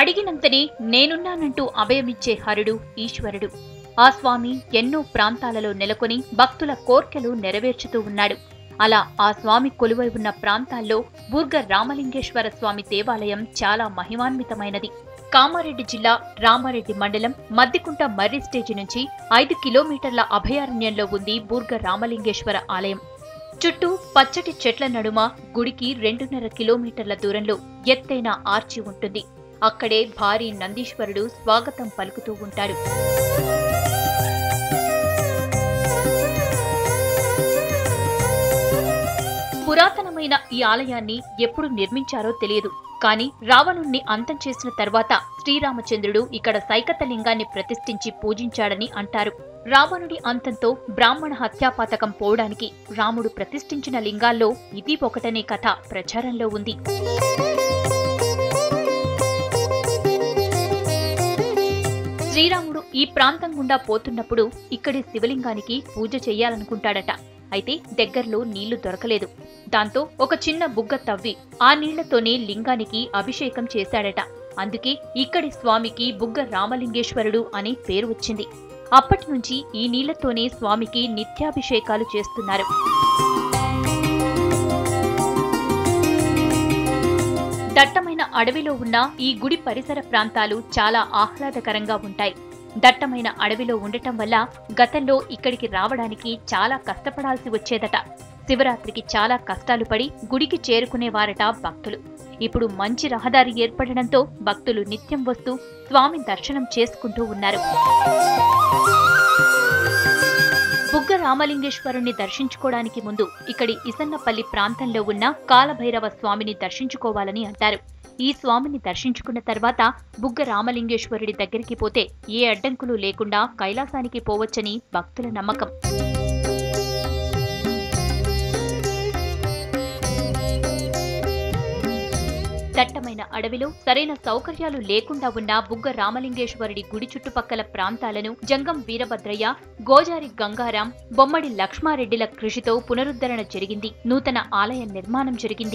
అడిగినంతనే నేనున్నానంటూ అభయమిచ్చే హరుడు ఈశ్వరుడు ఆ స్వామి ఎన్నో ప్రాంతాలలో నెలకొని భక్తుల కోర్కెలు నెరవేర్చుతూ ఉన్నాడు అలా ఆ స్వామి కొలువై ఉన్న ప్రాంతాల్లో బూర్గ రామలింగేశ్వర స్వామి దేవాలయం చాలా మహిమాన్వితమైనది కామారెడ్డి జిల్లా రామారెడ్డి మండలం మద్దికుంట మర్రి స్టేజి నుంచి ఐదు కిలోమీటర్ల అభయారణ్యంలో ఉంది బూర్గ రామలింగేశ్వర ఆలయం చుట్టూ పచ్చటి చెట్ల నడుమ గుడికి రెండున్నర కిలోమీటర్ల దూరంలో ఎత్తైన ఆర్చి ఉంటుంది అక్కడే భారీ నందీశ్వరుడు స్వాగతం పలుకుతూ ఉంటాడు పురాతనమైన ఈ ఆలయాన్ని ఎప్పుడు నిర్మించారో తెలియదు కానీ రావణుణ్ణి అంతం చేసిన తర్వాత శ్రీరామచంద్రుడు ఇక్కడ సైకత లింగాన్ని ప్రతిష్ఠించి పూజించాడని అంటారు రావణుడి అంతంతో బ్రాహ్మణ హత్యాపాతకం పోవడానికి రాముడు ప్రతిష్ఠించిన లింగాల్లో ఇది ఒకటనే కథ ప్రచారంలో ఉంది శ్రీరాముడు ఈ ప్రాంతం గుండా పోతున్నప్పుడు ఇక్కడి శివలింగానికి పూజ చెయ్యాలనుకుంటాడట అయితే దగ్గరలో నీళ్లు దొరకలేదు దాంతో ఒక చిన్న బుగ్గ తవ్వి ఆ నీళ్లతోనే లింగానికి అభిషేకం చేశాడట అందుకే ఇక్కడి స్వామికి బుగ్గ రామలింగేశ్వరుడు అని పేరు వచ్చింది అప్పటి నుంచి ఈ నీళ్లతోనే స్వామికి నిత్యాభిషేకాలు చేస్తున్నారు దట్టమైన అడవిలో ఉన్న ఈ గుడి పరిసర ప్రాంతాలు చాలా ఆహ్లాదకరంగా ఉంటాయి దట్టమైన అడవిలో ఉండటం వల్ల గతంలో ఇక్కడికి రావడానికి చాలా కష్టపడాల్సి వచ్చేదట శివరాత్రికి చాలా కష్టాలు పడి గుడికి చేరుకునేవారట భక్తులు ఇప్పుడు మంచి రహదారి ఏర్పడడంతో భక్తులు నిత్యం వస్తూ స్వామి దర్శనం చేసుకుంటూ ఉన్నారు బుగ్గ రామలింగేశ్వరుణ్ణి దర్శించుకోవడానికి ముందు ఇక్కడి ఇసన్నపల్లి ప్రాంతంలో ఉన్న కాలభైరవ స్వామిని దర్శించుకోవాలని అంటారు ఈ స్వామిని దర్శించుకున్న తర్వాత బుగ్గ రామలింగేశ్వరుడి దగ్గరికి పోతే ఏ అడ్డంకులు లేకుండా కైలాసానికి పోవచ్చని భక్తుల నమ్మకం దట్టమైన అడవిలో సరైన సౌకర్యాలు లేకుండా ఉన్న బుగ్గ రామలింగేశ్వరుడి గుడి చుట్టుపక్కల ప్రాంతాలను జంగం వీరభద్రయ్య గోజారి గంగారాం బొమ్మడి లక్ష్మారెడ్డిల కృషితో పునరుద్ధరణ జరిగింది నూతన ఆలయ నిర్మాణం జరిగింది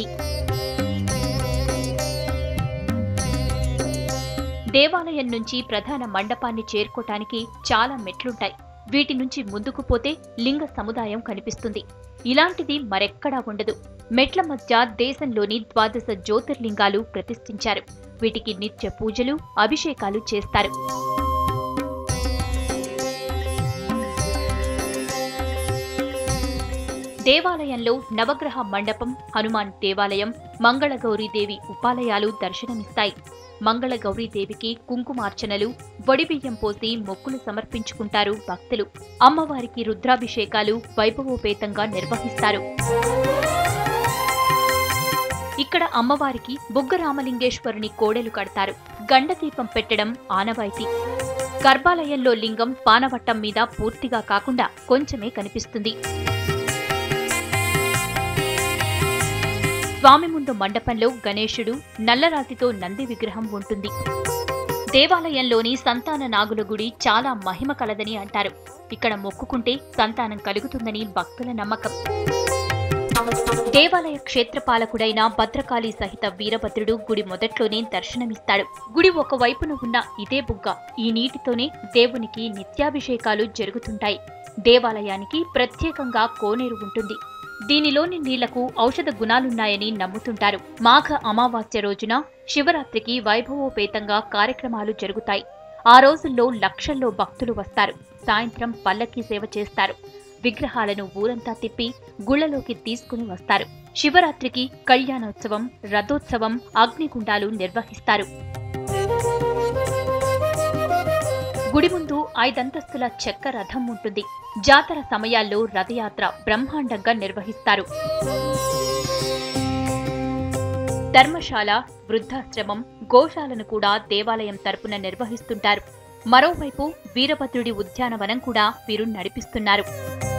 దేవాలయం నుంచి ప్రధాన మండపాన్ని చేరుకోటానికి చాలా మెట్లుంటాయి వీటి నుంచి ముందుకు పోతే లింగ సముదాయం కనిపిస్తుంది ఇలాంటిది మరెక్కడా ఉండదు మెట్ల మధ్య దేశంలోని ద్వాదశ జ్యోతిర్లింగాలు ప్రతిష్ఠించారు వీటికి నిత్య పూజలు అభిషేకాలు చేస్తారు దేవాలయంలో నవగ్రహ మండపం హనుమాన్ దేవాలయం మంగళగౌరీదేవి ఉపాలయాలు దర్శనమిస్తాయి మంగళగౌరీదేవికి కుంకుమార్చనలు వడిబియ్యం పోసి మొక్కులు సమర్పించుకుంటారు భక్తులు అమ్మవారికి రుద్రాభిషేకాలు వైభవోపేతంగా నిర్వహిస్తారు ఇక్కడ అమ్మవారికి బుగ్గ రామలింగేశ్వరుని కోడెలు కడతారు గండదీపం పెట్టడం ఆనవాయితీ గర్భాలయంలో లింగం పానవట్టం మీద పూర్తిగా కాకుండా కొంచెమే కనిపిస్తుంది స్వామి ముందు మండపంలో గణేశుడు నల్లరాతితో నంది విగ్రహం ఉంటుంది దేవాలయంలోని సంతాన నాగుల గుడి చాలా మహిమ కలదని అంటారు ఇక్కడ మొక్కుకుంటే సంతానం కలుగుతుందని భక్తుల నమ్మకం దేవాలయ క్షేత్రపాలకుడైన భద్రకాళి సహిత వీరభద్రుడు గుడి మొదట్లోనే దర్శనమిస్తాడు గుడి ఒకవైపున ఉన్న ఇదే బుగ్గ ఈ నీటితోనే దేవునికి నిత్యాభిషేకాలు జరుగుతుంటాయి దేవాలయానికి ప్రత్యేకంగా కోనేరు ఉంటుంది దీనిలోని నీళ్లకు ఔషధ గుణాలున్నాయని నమ్ముతుంటారు మాఘ అమావాస్య రోజున శివరాత్రికి వైభవోపేతంగా కార్యక్రమాలు జరుగుతాయి ఆ రోజుల్లో లక్షల్లో భక్తులు వస్తారు సాయంత్రం పల్లకి సేవ చేస్తారు విగ్రహాలను ఊరంతా తిప్పి గుళ్లలోకి తీసుకుని వస్తారు శివరాత్రికి కళ్యాణోత్సవం రథోత్సవం అగ్నిగుండాలు నిర్వహిస్తారు గుడి ముందు ఐదంతస్తుల చెక్క రథం ఉంటుంది జాతర సమయాల్లో రథయాత్ర బ్రహ్మాండంగా నిర్వహిస్తారు ధర్మశాల వృద్ధాశ్రమం గోశాలను కూడా దేవాలయం తరపున నిర్వహిస్తుంటారు మరోవైపు వీరభద్రుడి ఉద్యానవనం కూడా వీరు నడిపిస్తున్నారు